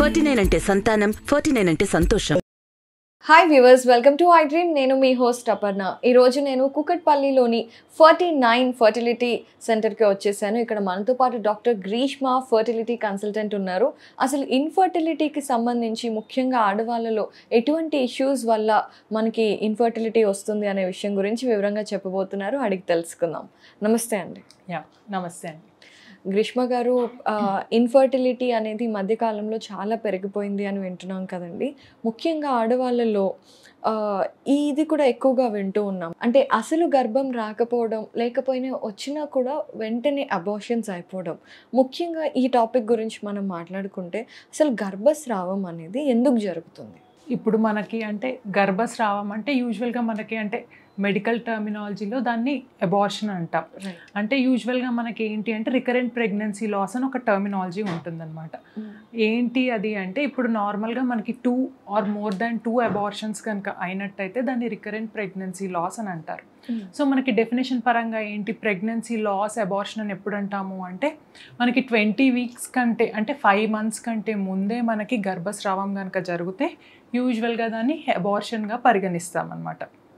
Forty nine అంటే సంతానం forty nine అంటే సంతోషం hi viewers welcome to I Dream నేను మీ హోస్ట్ అపర్ణ ఈరోజు నేను కుకట్పల్లిలోని ఫర్టీ నైన్ ఫర్టిలిటీ సెంటర్కి వచ్చేసాను ఇక్కడ మనతో పాటు డాక్టర్ గ్రీష్మ ఫర్టిలిటీ కన్సల్టెంట్ ఉన్నారు అసలు ఇన్ఫర్టిలిటీకి సంబంధించి ముఖ్యంగా ఆడవాళ్ళలో ఎటువంటి ఇష్యూస్ వల్ల మనకి ఇన్ఫర్టిలిటీ వస్తుంది అనే విషయం గురించి వివరంగా చెప్పబోతున్నారు అడిగి తెలుసుకుందాం నమస్తే అండి యా నమస్తే అండి గ్రీష్మ గారు ఇన్ఫర్టిలిటీ అనేది ఈ మధ్యకాలంలో చాలా పెరిగిపోయింది అని వింటున్నాం కదండి ముఖ్యంగా ఆడవాళ్ళలో ఆ, ఈ ఇది కూడా ఎక్కువగా వింటూ ఉన్నాం అంటే అసలు గర్భం రాకపోవడం లేకపోయినా వచ్చినా కూడా వెంటనే అబార్షన్స్ అయిపోవడం ముఖ్యంగా ఈ టాపిక్ గురించి మనం మాట్లాడుకుంటే అసలు గర్భస్రావం అనేది ఎందుకు జరుగుతుంది ఇప్పుడు మనకి అంటే గర్భస్రావం అంటే యూజువల్గా మనకి అంటే మెడికల్ టర్మినాలజీలో దాన్ని అబార్షన్ అంటాం అంటే యూజువల్గా మనకి ఏంటి అంటే రికరెంట్ ప్రెగ్నెన్సీ లాస్ అని ఒక టర్మినాలజీ ఉంటుందన్నమాట ఏంటి అది అంటే ఇప్పుడు నార్మల్గా మనకి two or more than two abortions కనుక అయినట్టయితే దాన్ని రికరెంట్ ప్రెగ్నెన్సీ లాస్ అని అంటారు సో మనకి డెఫినేషన్ పరంగా ఏంటి ప్రెగ్నెన్సీ లాస్ అబార్షన్ అని ఎప్పుడు అంటాము అంటే మనకి ట్వంటీ వీక్స్ కంటే అంటే ఫైవ్ మంత్స్ కంటే ముందే మనకి గర్భస్రావం కనుక జరిగితే యూజువల్గా దాన్ని అబార్షన్గా పరిగణిస్తామన్నమాట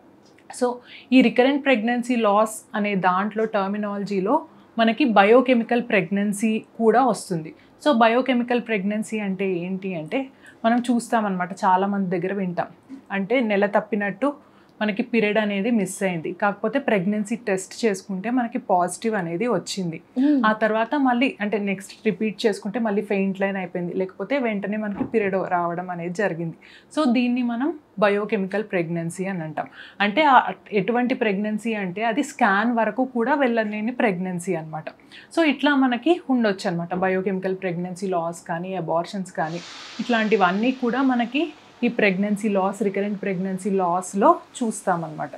సో ఈ రికరెంట్ ప్రెగ్నెన్సీ లాస్ అనే దాంట్లో టర్మినాలజీలో మనకి బయోకెమికల్ ప్రెగ్నెన్సీ కూడా వస్తుంది సో బయోకెమికల్ ప్రెగ్నెన్సీ అంటే ఏంటి అంటే మనం చూస్తామన్నమాట చాలామంది దగ్గర వింటాం అంటే నెల తప్పినట్టు మనకి పీరియడ్ అనేది మిస్ అయింది కాకపోతే ప్రెగ్నెన్సీ టెస్ట్ చేసుకుంటే మనకి పాజిటివ్ అనేది వచ్చింది ఆ తర్వాత మళ్ళీ అంటే నెక్స్ట్ రిపీట్ చేసుకుంటే మళ్ళీ ఫెయింట్ లైన్ అయిపోయింది లేకపోతే వెంటనే మనకి పీరియడ్ రావడం అనేది జరిగింది సో దీన్ని మనం బయోకెమికల్ ప్రెగ్నెన్సీ అని అంటాం అంటే ఆ ఎటువంటి ప్రెగ్నెన్సీ అంటే అది స్కాన్ వరకు కూడా వెళ్ళలేని ప్రెగ్నెన్సీ అనమాట సో ఇట్లా మనకి ఉండొచ్చు అనమాట బయోకెమికల్ ప్రెగ్నెన్సీ లాస్ కానీ అబార్షన్స్ కానీ ఇట్లాంటివన్నీ కూడా మనకి ఈ ప్రెగ్నెన్సీ లాస్ రికరెంట్ ప్రెగ్నెన్సీ లాస్లో చూస్తామన్నమాట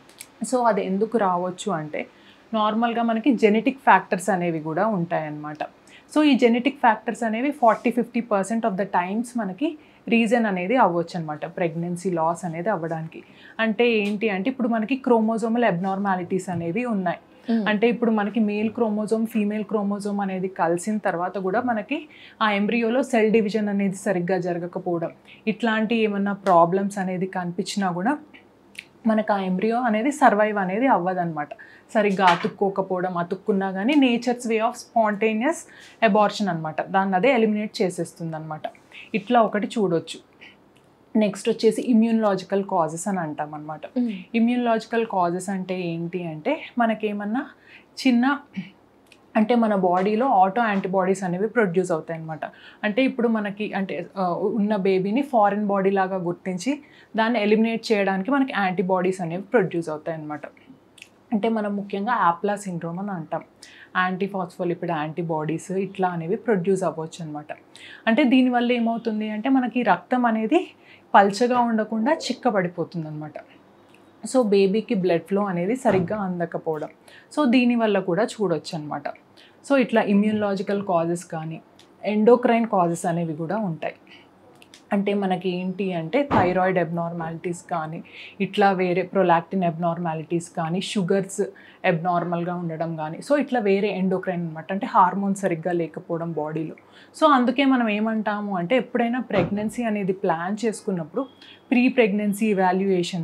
సో అది ఎందుకు రావచ్చు అంటే నార్మల్గా మనకి జెనెటిక్ ఫ్యాక్టర్స్ అనేవి కూడా ఉంటాయన్నమాట సో ఈ జెనెటిక్ ఫ్యాక్టర్స్ అనేవి forty fifty percent of the times మనకి రీజన్ అనేది అవ్వచ్చు అనమాట ప్రెగ్నెన్సీ లాస్ అనేది అవ్వడానికి అంటే ఏంటి అంటే ఇప్పుడు మనకి క్రోమోజోమల్ అబ్నార్మాలిటీస్ అనేవి ఉన్నాయి అంటే ఇప్పుడు మనకి మేల్ క్రోమోజోమ్ ఫీమేల్ క్రోమోజోమ్ అనేది కలిసిన తర్వాత కూడా మనకి ఆ ఎంబ్రియోలో సెల్ డివిజన్ అనేది సరిగ్గా జరగకపోవడం ఇట్లాంటి ఏమన్నా ప్రాబ్లమ్స్ అనేది కనిపించినా కూడా మనకు ఆ ఎంబ్రియో అనేది సర్వైవ్ అనేది అవ్వదన్నమాట సరిగ్గా అతుక్కోకపోవడం అతుక్కున్నా కానీ nature's way of spontaneous abortion అనమాట దాన్ని అదే ఎలిమినేట్ చేసేస్తుంది అనమాట ఇట్లా ఒకటి చూడొచ్చు నెక్స్ట్ వచ్చేసి ఇమ్యూనలాజికల్ కాజెస్ అని అంటాం అనమాట ఇమ్యూనలాజికల్ కాజెస్ అంటే ఏంటి అంటే మనకేమన్నా చిన్న అంటే మన బాడీలో ఆటో యాంటీబాడీస్ అనేవి ప్రొడ్యూస్ అవుతాయి అనమాట అంటే ఇప్పుడు మనకి అంటే ఆ, ఉన్న బేబీని ఫారిన్ బాడీ లాగా గుర్తించి దాన్ని ఎలిమినేట్ చేయడానికి మనకి యాంటీబాడీస్ అనేవి ప్రొడ్యూస్ అవుతాయి అనమాట అంటే మనం ముఖ్యంగా యాప్లా సిండ్రోమ్ అని అంటాం యాంటీ ఫాస్ఫోలిపిడ్ యాంటీబాడీస్ ఇట్లా అనేవి ప్రొడ్యూస్ అవ్వచ్చు అనమాట అంటే దీనివల్ల ఏమవుతుంది అంటే మనకి రక్తం అనేది పల్చగా ఉండకుండా చిక్కబడిపోతుంది అనమాట సో బేబీకి బ్లడ్ ఫ్లో అనేది సరిగ్గా అందకపోవడం సో దీనివల్ల కూడా చూడొచ్చు అనమాట సో ఇట్లా ఇమ్యూనలాజికల్ కాజెస్ కానీ ఎండోక్రైన్ కాజెస్ అనేవి కూడా ఉంటాయి అంటే మనకి ఏంటి అంటే థైరాయిడ్ అబ్నార్మాలిటీస్ కానీ ఇట్లా వేరే ప్రొలాక్టిన్ అబ్నార్మాలిటీస్ కానీ షుగర్స్ అబ్నార్మల్గా ఉండడం కానీ సో ఇట్లా వేరే ఎండోక్రైన్ అనమాట అంటే హార్మోన్ సరిగ్గా లేకపోవడం బాడీలో సో అందుకే మనం ఏమంటాము అంటే ఎప్పుడైనా ప్రెగ్నెన్సీ అనేది ప్లాన్ చేసుకున్నప్పుడు pre pregnancy evaluation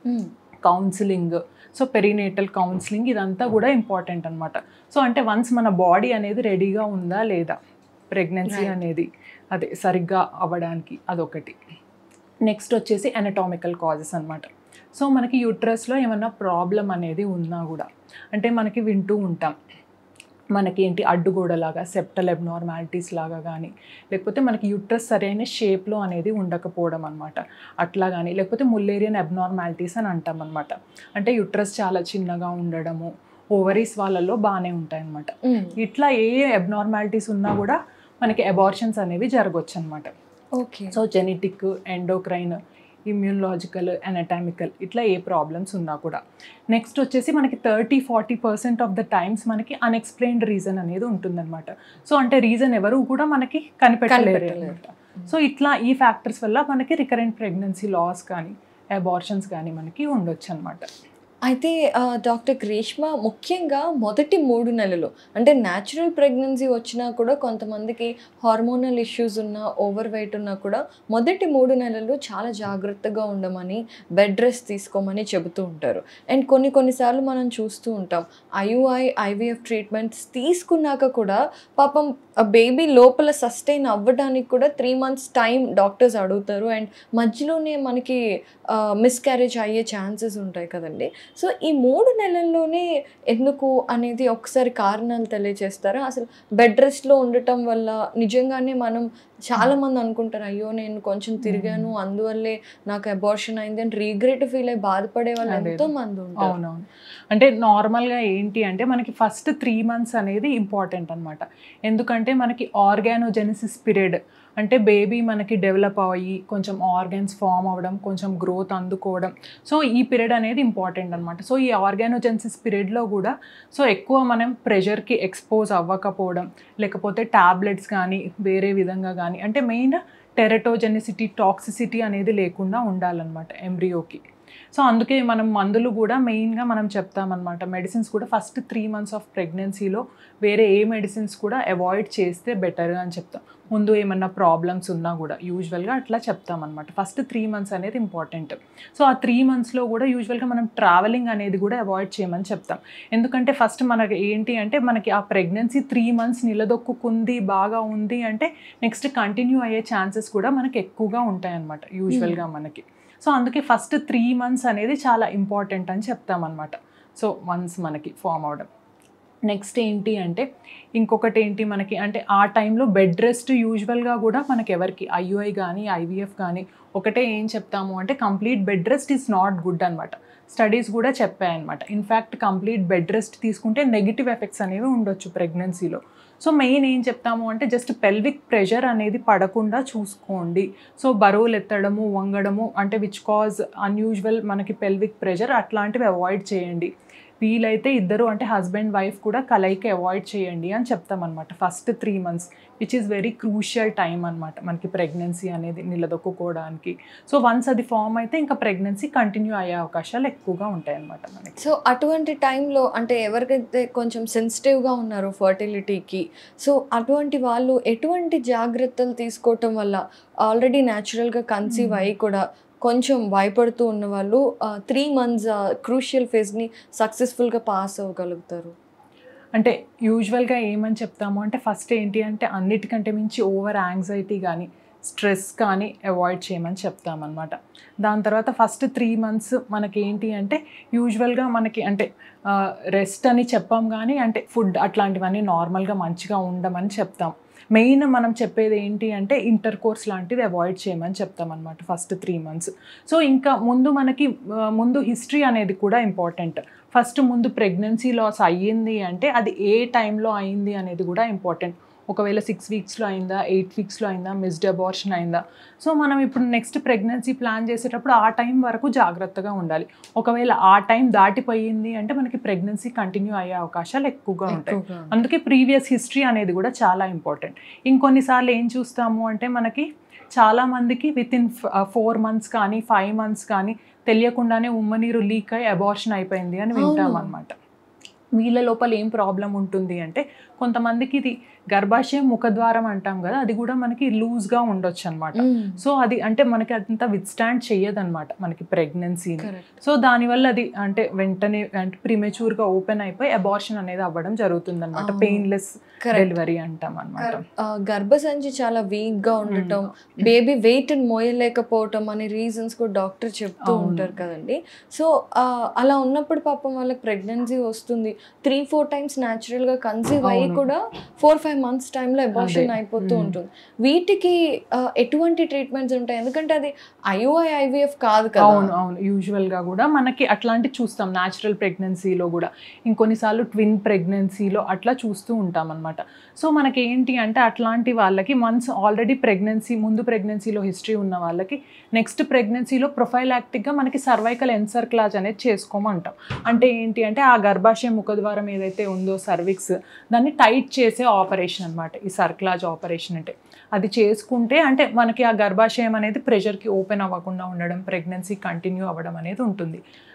counselling so perinatal counselling ఇదంతా కూడా ఇంపార్టెంట్ అనమాట సో అంటే వన్స్ మన బాడీ అనేది రెడీగా ఉందా లేదా ప్రెగ్నెన్సీ Right. అనేది అదే సరిగ్గా అవ్వడానికి అదొకటి నెక్స్ట్ వచ్చేసి అనటామికల్ కాజెస్ అనమాట సో మనకి యూట్రస్లో ఏమన్నా ప్రాబ్లం అనేది ఉన్నా కూడా అంటే మనకి వింటూ ఉంటాం మనకి ఏంటి అడ్డుగోడలాగా సెప్టల్ అబ్నార్మాలిటీస్ లాగా కానీ లేకపోతే మనకి యూట్రస్ సరైన షేప్లో అనేది ఉండకపోవడం అనమాట అట్లా కానీ లేకపోతే ముల్లేరియన్ అబ్నార్మాలిటీస్ అని అంటాం అనమాట అంటే యూట్రస్ చాలా చిన్నగా ఉండడము ఓవరీస్ వాళ్ళల్లో బాగానే ఉంటాయి అనమాట ఇట్లా ఏ అబ్నార్మాలిటీస్ ఉన్నా కూడా మనకి అబార్షన్స్ అనేవి జరగవచ్చు అనమాట okay so genetic endocrine immunological anatomical ఇట్లా ఏ ప్రాబ్లమ్స్ ఉన్నా కూడా నెక్స్ట్ వచ్చేసి మనకి thirty forty percent of the times మనకి అన్ఎక్స్ప్లెయిన్డ్ రీజన్ అనేది ఉంటుందన్నమాట సో అంటే రీజన్ ఎవరు కూడా మనకి కనిపెట్టలేరు కనిపెట్టలేరు. అనమాట సో ఇట్లా ఈ ఫ్యాక్టర్స్ వల్ల మనకి రికరెంట్ ప్రెగ్నెన్సీ లాస్ కానీ అబార్షన్స్ కానీ మనకి ఉండొచ్చు అనమాట అయితే ఆ, డాక్టర్ గ్రీష్మ ముఖ్యంగా మొదటి మూడు నెలలు అంటే న్యాచురల్ ప్రెగ్నెన్సీ వచ్చినా కూడా కొంతమందికి హార్మోనల్ ఇష్యూస్ ఉన్నా ఓవర్ వెయిట్ ఉన్నా కూడా మొదటి మూడు నెలలు చాలా జాగ్రత్తగా ఉండమని బెడ్ రెస్ట్ తీసుకోమని చెబుతూ ఉంటారు అండ్ కొన్ని కొన్నిసార్లు మనం చూస్తూ ఉంటాం ఐయుఐ ఐవీఎఫ్ ట్రీట్మెంట్స్ తీసుకున్నాక కూడా పాపం బేబీ లోపల సస్టైన్ అవ్వడానికి కూడా త్రీ మంత్స్ టైం డాక్టర్స్ అడుగుతారు అండ్ మధ్యలోనే మనకి మిస్క్యారేజ్ అయ్యే ఛాన్సెస్ ఉంటాయి కదండి సో ఈ మూడు నెలల్లోనే ఎందుకు అనేది ఒకసారి కారణాలు తెలియజేస్తారా అసలు బెడ్ రెస్ట్లో ఉండటం వల్ల నిజంగానే మనం చాలా మంది అనుకుంటారు అయ్యో నేను కొంచెం తిరిగాను అందువల్లే నాకు అబార్షన్ అయింది అని రీగ్రెట్ ఫీల్ అయ్యి బాధపడే వాళ్ళు అదే. ఎంతో మంది ఉంటారు అవునవును అంటే నార్మల్గా ఏంటి అంటే మనకి ఫస్ట్ త్రీ మంత్స్ అనేది ఇంపార్టెంట్ అనమాట ఎందుకంటే మనకి ఆర్గానోజెనిసిస్ పీరియడ్ అంటే బేబీ మనకి డెవలప్ అయ్యి కొంచెం ఆర్గాన్స్ ఫామ్ అవ్వడం కొంచెం గ్రోత్ అందుకోవడం సో ఈ పీరియడ్ అనేది ఇంపార్టెంట్ అనమాట సో ఈ ఆర్గానోజెన్సిస్ పీరియడ్లో కూడా సో ఎక్కువ మనం ప్రెషర్కి ఎక్స్పోజ్ అవ్వకపోవడం లేకపోతే టాబ్లెట్స్ కానీ వేరే విధంగా కానీ అంటే మెయిన్ టెరటోజెనిసిటీ టాక్సిసిటీ అనేది లేకుండా ఉండాలన్నమాట ఎంబ్రియోకి సో అందుకే మనం మందులు కూడా మెయిన్గా మనం చెప్తామన్నమాట మెడిసిన్స్ కూడా ఫస్ట్ త్రీ మంత్స్ ఆఫ్ ప్రెగ్నెన్సీలో వేరే ఏ మెడిసిన్స్ కూడా అవాయిడ్ చేస్తే బెటర్గా అని చెప్తాం ముందు ఏమన్నా ప్రాబ్లమ్స్ ఉన్నా కూడా యూజువల్గా అట్లా చెప్తామన్నమాట ఫస్ట్ త్రీ మంత్స్ అనేది ఇంపార్టెంట్ సో ఆ త్రీ మంత్స్లో కూడా యూజువల్గా మనం ట్రావెలింగ్ అనేది కూడా అవాయిడ్ చేయమని చెప్తాం ఎందుకంటే ఫస్ట్ మనకి ఏంటి అంటే మనకి ఆ ప్రెగ్నెన్సీ త్రీ మంత్స్ నిలదొక్కుంది బాగా ఉంది అంటే నెక్స్ట్ కంటిన్యూ అయ్యే ఛాన్సెస్ కూడా మనకి ఎక్కువగా ఉంటాయన్నమాట యూజువల్గా మనకి సో అందుకే ఫస్ట్ త్రీ మంత్స్ అనేది చాలా ఇంపార్టెంట్ అని చెప్తామన్నమాట సో వన్స్ మనకి ఫామ్ అవడం నెక్స్ట్ ఏంటి అంటే ఇంకొకటి ఏంటి మనకి అంటే ఆ టైంలో బెడ్ రెస్ట్ యూజువల్గా కూడా మనకి ఎవరికి ఐయుఐ కానీ ఐవీఎఫ్ కానీ ఒకటే ఏం చెప్తాము అంటే complete bed rest is not good అనమాట స్టడీస్ కూడా చెప్పాయన్నమాట ఇన్ఫ్యాక్ట్ కంప్లీట్ బెడ్ రెస్ట్ తీసుకుంటే నెగిటివ్ ఎఫెక్ట్స్ అనేవి ఉండొచ్చు ప్రెగ్నెన్సీలో సో మెయిన్ ఏం చెప్తాము అంటే జస్ట్ పెల్విక్ ప్రెషర్ అనేది పడకుండా చూసుకోండి సో బరువులు ఎత్తడము వంగడము అంటే విచ్ కాజ్ అన్యూజువల్ మనకి పెల్విక్ ప్రెషర్ అట్లాంటివి అవాయిడ్ చేయండి వీలైతే ఇద్దరు అంటే హస్బెండ్ వైఫ్ కూడా కలయిక అవాయిడ్ చేయండి అని చెప్తామన్నమాట first three months which is very crucial time అనమాట మనకి ప్రెగ్నెన్సీ అనేది నిలదొక్కుకోవడానికి సో వన్స్ అది ఫామ్ అయితే ఇంకా ప్రెగ్నెన్సీ కంటిన్యూ అయ్యే అవకాశాలు ఎక్కువగా ఉంటాయి అన్నమాట మనకి సో అటువంటి టైంలో అంటే ఎవరికైతే కొంచెం సెన్సిటివ్గా ఉన్నారో ఫర్టిలిటీకి సో అటువంటి వాళ్ళు ఎటువంటి జాగ్రత్తలు తీసుకోవటం వల్ల ఆల్రెడీ న్యాచురల్గా కన్సీవ్ అయ్యి కూడా కొంచెం భయపడుతూ ఉన్న వాళ్ళు త్రీ మంత్స్ క్రూషియల్ ఫేజ్ని సక్సెస్ఫుల్గా పాస్ అవ్వగలుగుతారు అంటే యూజువల్గా ఏమని చెప్తాము అంటే ఫస్ట్ ఏంటి అంటే అన్నిటికంటే మించి ఓవర్ యాంగ్జైటీ కానీ స్ట్రెస్ కానీ అవాయిడ్ చేయమని చెప్తామన్నమాట దాని తర్వాత ఫస్ట్ త్రీ మంత్స్ మనకి ఏంటి అంటే యూజువల్గా మనకి అంటే రెస్ట్ అని చెప్పాం కానీ అంటే ఫుడ్ అట్లాంటివన్నీ నార్మల్గా మంచిగా ఉండమని చెప్తాం మెయిన్ మనం చెప్పేది ఏంటి అంటే ఇంటర్ కోర్స్ లాంటిది అవాయిడ్ చేయమని చెప్తాం అనమాట ఫస్ట్ త్రీ మంత్స్ సో ఇంకా ముందు మనకి ఆ, ముందు హిస్టరీ అనేది కూడా ఇంపార్టెంట్ ఫస్ట్ ముందు ప్రెగ్నెన్సీ లాస్ అయ్యింది అంటే అది ఏ టైంలో అయింది అనేది కూడా ఇంపార్టెంట్ ఒకవేళ సిక్స్ వీక్స్లో అయిందా ఎయిట్ వీక్స్లో అయిందా మిస్డ్ అబార్షన్ అయిందా సో మనం ఇప్పుడు నెక్స్ట్ ప్రెగ్నెన్సీ ప్లాన్ చేసేటప్పుడు ఆ టైం వరకు జాగ్రత్తగా ఉండాలి ఒకవేళ ఆ టైం దాటిపోయింది అంటే మనకి ప్రెగ్నెన్సీ కంటిన్యూ అయ్యే అవకాశాలు ఎక్కువగా ఉంటాయి ఎక్కువగా ఉంటుంది. అందుకే ప్రీవియస్ హిస్టరీ అనేది కూడా చాలా ఇంపార్టెంట్ ఇంకొన్నిసార్లు ఏం చూస్తాము అంటే మనకి చాలా మందికి విత్ ఇన్ ఫోర్ మంత్స్ కానీ ఫైవ్ మంత్స్ కానీ తెలియకుండానే ఉమ్మనీరు లీక్ అయి అబార్షన్ అయిపోయింది అని వింటాం అవును. అనమాట వీళ్ళ లోపల ఏం ప్రాబ్లం ఉంటుంది అంటే కొంతమందికి ఇది గర్భాశయం ముఖద్వారం అంటాం కదా అది కూడా మనకి లూజ్గా ఉండొచ్చు అనమాట మ్మ్. సో అది అంటే మనకి అంత విత్స్టాండ్ చేయదన్నమాట మనకి ప్రెగ్నెన్సీని Correct. సో దానివల్ల అది అంటే వెంటనే అంటే ప్రిమేచ్యూర్గా ఓపెన్ అయిపోయి అబార్షన్ అనేది అవ్వడం జరుగుతుంది అనమాట అవును. Painless Correct. డెలివరీ అంటాం అనమాట ఆ, గర్భసంచి చాలా వీక్ గా ఉండటం బేబీ వెయిట్ మోయలేకపోవటం అనే రీజన్స్ కూడా డాక్టర్ చెప్తూ అవును. ఉంటారు కదండి సో ఆ, అలా ఉన్నప్పుడు పాపం వాళ్ళకి ప్రెగ్నెన్సీ వస్తుంది త్రీ ఫోర్ టైమ్స్ న్యాచురల్ గా కన్సీవ్ అయ్యి అవును. కూడా ఫోర్ ఫైవ్ మంత్స్ టైంలో అబార్షన్ అదే. అయిపోతూ మ్మ్. ఉంటుంది వీటికి ఆ, ఎటువంటి ట్రీట్మెంట్స్ ఉంటాయి ఎందుకంటే అది ఐఓఐ ఐవీఎఫ్ కాదు కదా అవును అవును యూజువల్గా కూడా మనకి అట్లాంటి చూస్తాం న్యాచురల్ ప్రెగ్నెన్సీలో కూడా ఇంకొన్నిసార్లు ట్విన్ ప్రెగ్నెన్సీలో అట్లా చూస్తూ ఉంటాం అనమాట సో మనకి ఏంటి అంటే అట్లాంటి వాళ్ళకి వన్స్ ఆల్రెడీ ప్రెగ్నెన్సీ ముందు ప్రెగ్నెన్సీలో హిస్టరీ ఉన్న వాళ్ళకి నెక్స్ట్ ప్రెగ్నెన్సీలో ప్రొఫైలాక్టిక్గా మనకి సర్వైకల్ ఎన్సర్క్లాజ్ అనేది చేసుకోమంటాం అంటే ఏంటి అంటే ఆ గర్భాశయ ముఖద్వారం ఏదైతే ఉందో సర్విక్స్ దాన్ని టైట్ చేసే ఆపరేషన్ అనమాట ఈ సర్క్లాజ్ ఆపరేషన్ అంటే అది చేసుకుంటే అంటే మనకి ఆ గర్భాశయం అనేది ప్రెషర్కి ఓపెన్ అవ్వకుండా ఉండడం ప్రెగ్నెన్సీ కంటిన్యూ అవ్వడం అనేది ఉంటుంది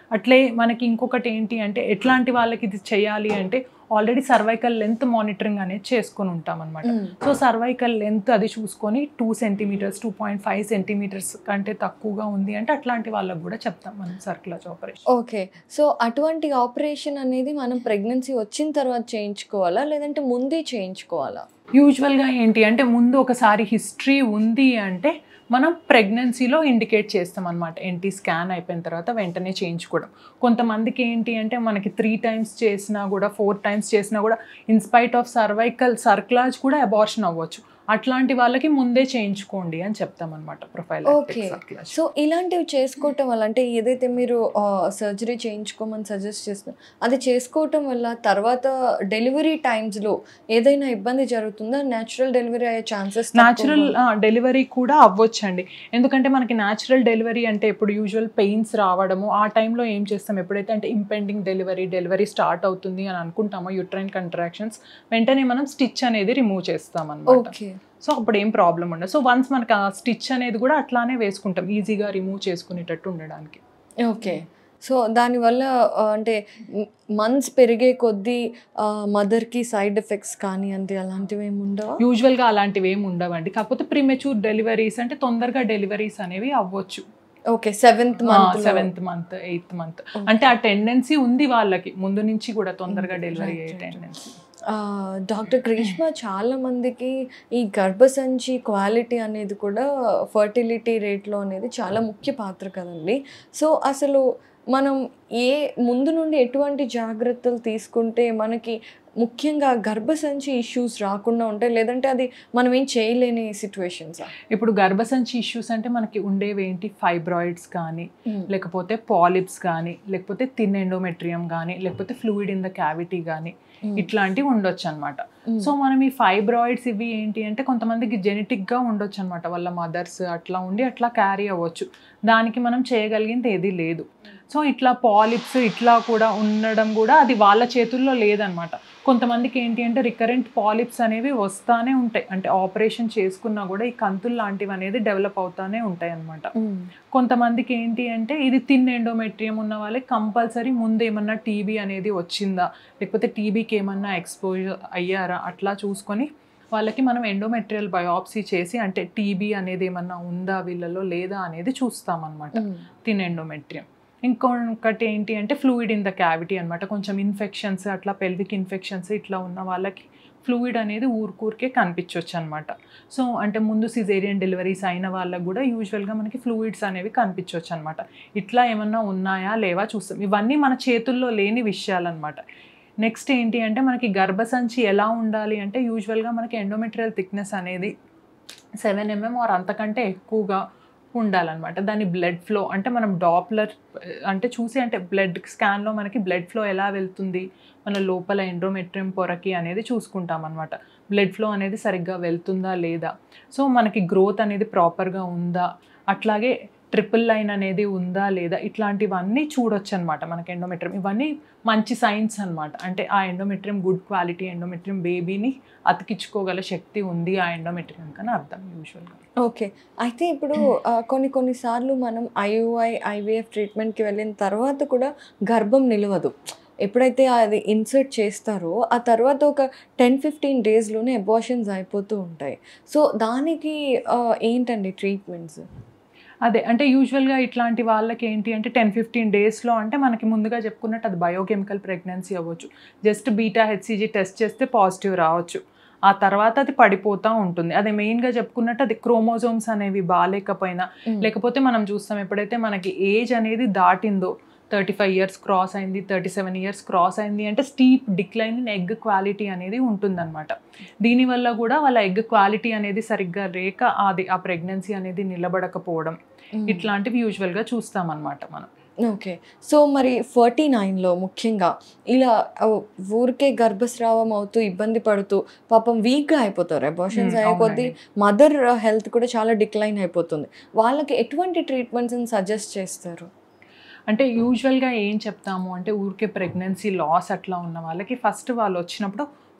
అట్లే మనకి ఇంకొకటి ఏంటి అంటే ఎట్లాంటి వాళ్ళకి ఇది చేయాలి అంటే ఆల్రెడీ సర్వైకల్ లెంత్ మానిటరింగ్ అనేది చేసుకొని ఉంటాం అనమాట సో సర్వైకల్ లెంత్ అది చూసుకొని two centimetres two point five centimetres కంటే తక్కువగా ఉంది అంటే అట్లాంటి వాళ్ళకి కూడా చెప్తాం మనం సర్కులర్ ఆపరేషన్ ఓకే సో అటువంటి ఆపరేషన్ అనేది మనం ప్రెగ్నెన్సీ వచ్చిన తర్వాత చేయించుకోవాలా లేదంటే ముందే చేయించుకోవాలా యూజువల్గా ఏంటి అంటే ముందు ఒకసారి హిస్టరీ ఉంది అంటే మనం ప్రెగ్నెన్సీలో ఇండికేట్ చేస్తాం అనమాట ఎన్టీ స్కాన్ అయిపోయిన తర్వాత వెంటనే చేయించుకోవడం కొంతమందికి ఏంటి అంటే మనకి త్రీ టైమ్స్ చేసినా కూడా ఫోర్ టైమ్స్ చేసినా కూడా ఇన్స్పైట్ ఆఫ్ సర్వైకల్ సర్క్లాజ్ కూడా అబార్షన్ అవ్వచ్చు అట్లాంటి వాళ్ళకి ముందే చేయించుకోండి అని చెప్తాం అనమాట ప్రొఫైల్ ఓకే సో ఇలాంటివి చేసుకోవటం వల్ల అంటే ఏదైతే మీరు సర్జరీ చేయించుకోమని సజెస్ట్ చేస్తున్నారు అది చేసుకోవటం వల్ల తర్వాత డెలివరీ టైమ్స్లో ఏదైనా ఇబ్బంది జరుగుతుందా న్యాచురల్ డెలివరీ అయ్యే ఛాన్సెస్ న్యాచురల్ డెలివరీ కూడా అవ్వచ్చండి ఎందుకంటే మనకి న్యాచురల్ డెలివరీ అంటే ఇప్పుడు యూజువల్ పెయిన్స్ రావడము ఆ టైంలో ఏం చేస్తాం ఎప్పుడైతే అంటే ఇంపెండింగ్ డెలివరీ డెలివరీ స్టార్ట్ అవుతుంది అని అనుకుంటామో యూట్రైన్ కంట్రాక్షన్స్ వెంటనే మనం స్టిచ్ అనేది రిమూవ్ చేస్తాం అనమాట ఓకే సో అప్పుడు ఏం ప్రాబ్లం ఉండదు సో వన్స్ మనకి ఆ స్టిచ్ అనేది కూడా అట్లానే వేసుకుంటాం ఈజీగా రిమూవ్ చేసుకునేటట్టు ఉండడానికి ఓకే సో దానివల్ల ఆ, అంటే మంత్స్ పెరిగే కొద్దీ మదర్కి సైడ్ ఎఫెక్ట్స్ కానీ అంటే అలాంటివి ఏమి ఉండవా యూజువల్గా అలాంటివి ఏమి ఉండవండి కాకపోతే ప్రీమెచ్యూర్ డెలివరీస్ అంటే తొందరగా డెలివరీస్ అనేవి అవ్వచ్చు okay seventh month seventh month eighth month అంటే ఆ టెండెన్సీ ఉంది వాళ్ళకి ముందు నుంచి కూడా తొందరగా డెలివరీ అయ్యే టెండెన్సీ డాక్టర్ గ్రీష్మ చాలా మందికి ఈ గర్భసంచి క్వాలిటీ అనేది కూడా ఫర్టిలిటీ రేట్లో అనేది చాలా ముఖ్య పాత్ర కదండి సో అసలు మనం ఏ ముందు నుండి ఎటువంటి జాగ్రత్తలు తీసుకుంటే మనకి ముఖ్యంగా గర్భసంచి ఇష్యూస్ రాకుండా ఉంటాయి లేదంటే అది మనం ఏం చేయలేని సిచ్యువేషన్స్ ఇప్పుడు గర్భసంచి ఇష్యూస్ అంటే మనకి ఉండేవి ఏంటి ఫైబ్రాయిడ్స్ కానీ లేకపోతే పాలిప్స్ కానీ లేకపోతే థిన్ ఎండోమెట్రియం కానీ లేకపోతే ఫ్లూయిడ్ ఇన్ ద క్యావిటీ కానీ ఇట్లాంటివి ఉండొచ్చు అనమాట సో మనం ఈ ఫైబ్రాయిడ్స్ ఇవి ఏంటి అంటే కొంతమందికి జెనెటిక్గా ఉండొచ్చు అనమాట వాళ్ళ మదర్స్ అట్లా ఉండి అట్లా క్యారీ అవ్వచ్చు దానికి మనం చేయగలిగింది ఏది లేదు సో ఇట్లా పాలిప్స్ ఇట్లా కూడా ఉండడం కూడా అది వాళ్ళ చేతుల్లో లేదనమాట కొంతమందికి ఏంటి అంటే రికరెంట్ పాలిప్స్ అనేవి వస్తానే ఉంటాయి అంటే ఆపరేషన్ చేసుకున్నా కూడా ఈ కంతులు లాంటివి అనేది డెవలప్ అవుతానే ఉంటాయి అనమాట కొంతమందికి ఏంటి అంటే ఇది తిన్ ఎండోమెట్రియం ఉన్న వాళ్ళకి కంపల్సరీ ముందు ఏమన్నా టీబీ అనేది వచ్చిందా లేకపోతే టీబీకి ఏమన్నా ఎక్స్పోజర్ అయ్యారా అట్లా చూసుకొని వాళ్ళకి మనం ఎండోమెట్రియల్ బయాప్సీ చేసి అంటే టీబీ అనేది ఏమన్నా ఉందా వీళ్ళలో లేదా అనేది చూస్తామన్నమాట తిన్ ఎండోమెట్రియం ఇంకొకటి ఏంటి అంటే ఫ్లూయిడ్ ఇన్ ద క్యావిటీ అనమాట కొంచెం ఇన్ఫెక్షన్స్ అట్లా పెల్విక్ ఇన్ఫెక్షన్స్ ఇట్లా ఉన్న వాళ్ళకి ఫ్లూయిడ్ అనేది ఊరికూరికే కనిపించవచ్చు అనమాట సో అంటే ముందు సిజేరియన్ డెలివరీస్ అయిన వాళ్ళకి కూడా యూజువల్గా మనకి ఫ్లూయిడ్స్ అనేవి కనిపించవచ్చు అనమాట ఇట్లా ఏమన్నా ఉన్నాయా లేవా చూస్తాం ఇవన్నీ మన చేతుల్లో లేని విషయాలన్నమాట నెక్స్ట్ ఏంటి అంటే మనకి గర్భసంచి ఎలా ఉండాలి అంటే యూజువల్గా మనకి ఎండోమెట్రియల్ థిక్నెస్ అనేది సెవెన్ ఎంఎం ఆర్ అంతకంటే ఎక్కువగా ఉండాలన్నమాట దాని బ్లడ్ ఫ్లో అంటే మనం డాప్లర్ అంటే చూసి అంటే బ్లడ్ స్కాన్లో మనకి బ్లడ్ ఫ్లో ఎలా వెళ్తుంది మన లోపల ఎండ్రోమెట్రియం పొరకి అనేది చూసుకుంటాం అనమాట బ్లడ్ ఫ్లో అనేది సరిగ్గా వెళ్తుందా లేదా సో మనకి గ్రోత్ అనేది ప్రాపర్గా ఉందా అట్లాగే ట్రిపుల్ లైన్ అనేది ఉందా లేదా ఇట్లాంటివన్నీ చూడొచ్చు అనమాట మనకి ఎండోమెట్రియం ఇవన్నీ మంచి సైన్స్ అనమాట అంటే ఆ ఎండోమెట్రియం గుడ్ క్వాలిటీ ఎండోమెట్రియం బేబీని అతికించుకోగల శక్తి ఉంది ఆ ఎండోమెట్రియం కని అర్థం యూజువల్గా ఓకే అయితే ఇప్పుడు ఆ, కొన్ని కొన్నిసార్లు మనం ఐఓఐ ఐవీఎఫ్ ట్రీట్మెంట్కి వెళ్ళిన తర్వాత కూడా గర్భం నిలవదు ఎప్పుడైతే అది ఇన్సర్ట్ చేస్తారో ఆ తర్వాత ఒక టెన్ ఫిఫ్టీన్ డేస్లోనే అబార్షన్స్ అయిపోతూ ఉంటాయి సో దానికి ఆ, ఏంటండి ట్రీట్మెంట్స్ అదే అంటే యూజువల్గా ఇట్లాంటి వాళ్ళకి ఏంటి అంటే టెన్ ఫిఫ్టీన్ డేస్లో అంటే మనకి ముందుగా చెప్పుకున్నట్టు అది బయోకెమికల్ ప్రెగ్నెన్సీ అవ్వచ్చు జస్ట్ బీటా హెచ్సిజీ టెస్ట్ చేస్తే పాజిటివ్ రావచ్చు ఆ తర్వాత అది పడిపోతూ ఉంటుంది అది మెయిన్గా చెప్పుకున్నట్టు అది క్రోమోజోమ్స్ అనేవి బాగాలేకపోయినా లేకపోతే మనం చూస్తాం ఎప్పుడైతే మనకి ఏజ్ అనేది దాటిందో థర్టీ ఫైవ్ ఇయర్స్ క్రాస్ అయింది థర్టీ సెవెన్ ఇయర్స్ క్రాస్ అయింది అంటే steep decline in egg quality అనేది ఉంటుందన్నమాట దీనివల్ల కూడా వాళ్ళ ఎగ్ క్వాలిటీ అనేది సరిగ్గా రేక అది ఆ ప్రెగ్నెన్సీ అనేది నిలబడకపోవడం ఇట్లాంటివి యూజువల్గా చూస్తామన్నమాట మనం ఓకే సో మరి ఫార్టీ నైన్లో ముఖ్యంగా ఇలా ఆ, ఊరికే గర్భస్రావం అవుతూ ఇబ్బంది పడుతూ పాపం వీక్గా అయిపోతారు అబార్షన్స్ Hmm, అయ్యే కొద్దీ అవునండి. మదర్ హెల్త్ కూడా చాలా డిక్లైన్ అయిపోతుంది వాళ్ళకి ఎటువంటి ట్రీట్మెంట్స్ సజెస్ట్ చేస్తారు అంటే యూజువల్గా ఏం చెప్తాము అంటే ఊరికే ప్రెగ్నెన్సీ లాస్ అట్లా ఉన్న వాళ్ళకి ఫస్ట్ వాళ్ళు వచ్చినప్పుడు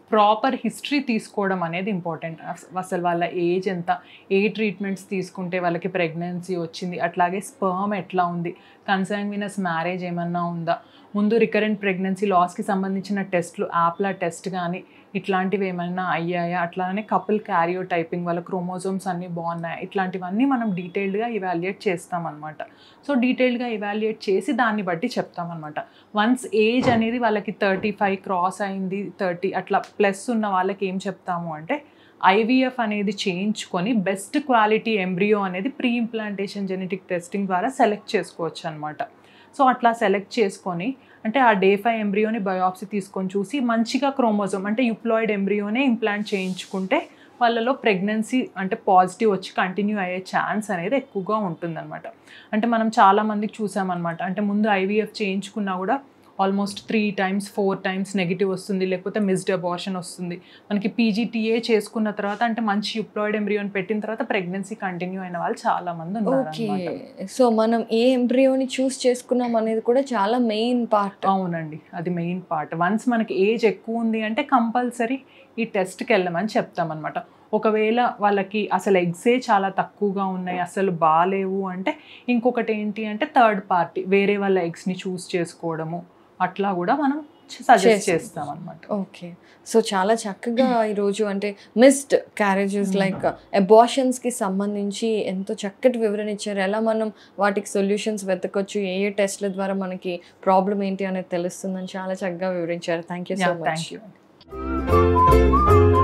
ప్రాపర్ హిస్టరీ తీసుకోవడం అనేది ఇంపార్టెంట్ అసలు వాళ్ళ ఏజ్ ఎంత ఏ ట్రీట్మెంట్స్ తీసుకుంటే వాళ్ళకి ప్రెగ్నెన్సీ వచ్చింది అట్లాగే స్పర్మ్ ఎట్లా ఉంది కన్సాంగ్వినస్ మ్యారేజ్ ఏమన్నా ఉందా ముందు రికరెంట్ ప్రెగ్నెన్సీ లాస్కి సంబంధించిన టెస్ట్లు యాప్లా టెస్ట్ కానీ ఇట్లాంటివి ఏమైనా అయ్యాయా అట్లానే కపుల్ క్యారియో టైపింగ్ వాళ్ళ క్రోమోజోమ్స్ అన్నీ బాగున్నాయా ఇట్లాంటివన్నీ మనం డీటెయిల్డ్గా ఇవాల్యుయేట్ చేస్తామన్నమాట సో డీటెయిల్డ్గా ఇవాల్యుయేట్ చేసి దాన్ని బట్టి చెప్తామన్నమాట వన్స్ ఏజ్ అనేది వాళ్ళకి థర్టీ ఫైవ్ క్రాస్ అయింది థర్టీ అట్లా ప్లస్ ఉన్న వాళ్ళకి ఏం చెప్తాము అంటే ఐవీఎఫ్ అనేది చేయించుకొని బెస్ట్ క్వాలిటీ ఎంబ్రియో అనేది ప్రీ ఇంప్లాంటేషన్ జెనెటిక్ టెస్టింగ్ ద్వారా సెలెక్ట్ చేసుకోవచ్చు అనమాట సో అట్లా సెలెక్ట్ చేసుకొని అంటే ఆ డే ఫైవ్ ఎంబ్రియోని బయోప్సీ తీసుకొని చూసి మంచిగా క్రోమోజోమ్ అంటే యుప్లాయిడ్ ఎంబ్రియోనే ఇంప్లాంట్ చేయించుకుంటే వాళ్ళలో ప్రెగ్నెన్సీ అంటే పాజిటివ్ వచ్చి కంటిన్యూ అయ్యే ఛాన్స్ అనేది ఎక్కువగా ఉంటుందన్నమాట అంటే మనం చాలామందికి చూసామన్నమాట అంటే ముందు ఐవీఎఫ్ చేయించుకున్నా కూడా almost three times four times negative వస్తుంది లేకపోతే మిస్డ్ అబార్షన్ వస్తుంది మనకి పీజీటీఏ చేసుకున్న తర్వాత అంటే మంచి యుప్లాయిడ్ ఎంబ్రియోని పెట్టిన తర్వాత ప్రెగ్నెన్సీ కంటిన్యూ అయిన వాళ్ళు చాలా మంది ఉన్నారు ఓకే అన్నమాట. సో మనం ఏ ఎంబ్రియోని చూస్ చేసుకున్నాం అనేది కూడా చాలా మెయిన్ పార్ట్ అవునండి అది మెయిన్ పార్ట్ వన్స్ మనకి ఏజ్ ఎక్కువ ఉంది అంటే కంపల్సరీ ఈ టెస్ట్కి వెళ్ళమని చెప్తామన్నమాట ఒకవేళ వాళ్ళకి అసలు ఎగ్సే చాలా తక్కువగా ఉన్నాయి అసలు బాగాలేవు అంటే ఇంకొకటి ఏంటి అంటే థర్డ్ పార్టీ వేరే వాళ్ళ ఎగ్స్ని చూస్ చేసుకోవడము అట్లా కూడా మనం సజెస్ట్ చేస్తాం. చేస్తాం అనమాట ఓకే సో చాలా చక్కగా ఈరోజు అంటే మిస్డ్ క్యారేజెస్ లైక్ అబార్షన్స్కి సంబంధించి ఎంతో చక్కటి వివరణ ఇచ్చారు ఎలా మనం వాటికి సొల్యూషన్స్ వెతకొచ్చు ఏ ఏ టెస్ట్ల ద్వారా మనకి ప్రాబ్లం ఏంటి అనేది తెలుస్తుందని చాలా చక్కగా వివరించారు thank you so much thank you